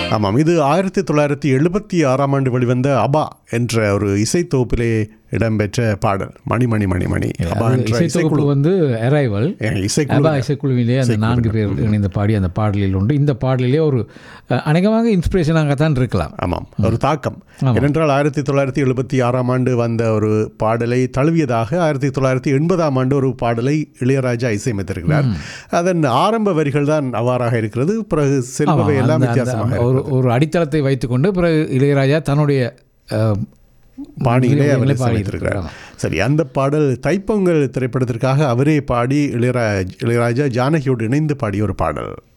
ஆமாம் இது ஆயிரத்தி தொள்ளாயிரத்தி எழுபத்தி ஆறாம் ஆண்டு வெளிவந்த அபா என்ற ஒரு இசைத்தொகுப்பிலே இடம்பெற்ற பாடல் மணி மணி மணி மணி அபா அது என்ற இசைத்தொகுப்பு இசைக்குழு வந்து அரைவல் ஏ, இசைக்குழு அபா இசைக்குழுவிலே அந்த நான்கு பேர் இணைந்த பாடி அந்த பாடலில் உண்டு இந்த பாடலிலே ஒரு அஹ், அநேகமாக இன்ஸ்பிரேஷனாகத்தான் இருக்கலாம் ஆமாம் ஒரு தாக்கம் ஏனென்றால் ஆயிரத்தி தொள்ளாயிரத்தி எழுபத்தி ஆறாம் ஆண்டு வந்த ஒரு பாடலை தழுவியதாக ஆயிரத்தி தொள்ளாயிரத்தி எண்பதாம் ஆண்டு ஒரு பாடலை இளையராஜா இசையமைத்திருக்கிறார் அதன் ஆரம்ப வரிகள் தான் அவ்வாறாக இருக்கிறது பிறகு செல்பவை எல்லாம் அந்த- அந்த வித்தியாசமாக ஒரு ஒரு அடித்தளத்தை வைத்துக்கொண்டு பிறகு இளையராஜா தன்னுடைய அஹ், பாடியிலே அவர் பாடி இசையமைத்திருக்கிறார் இருக்கிறார். சரி அந்த பாடல் தைப்பொங்கல் திரைப்படத்திற்காக அவரே பாடி இளையராஜ் இளையராஜா ஜானகியோடு இணைந்து பாடிய ஒரு பாடல்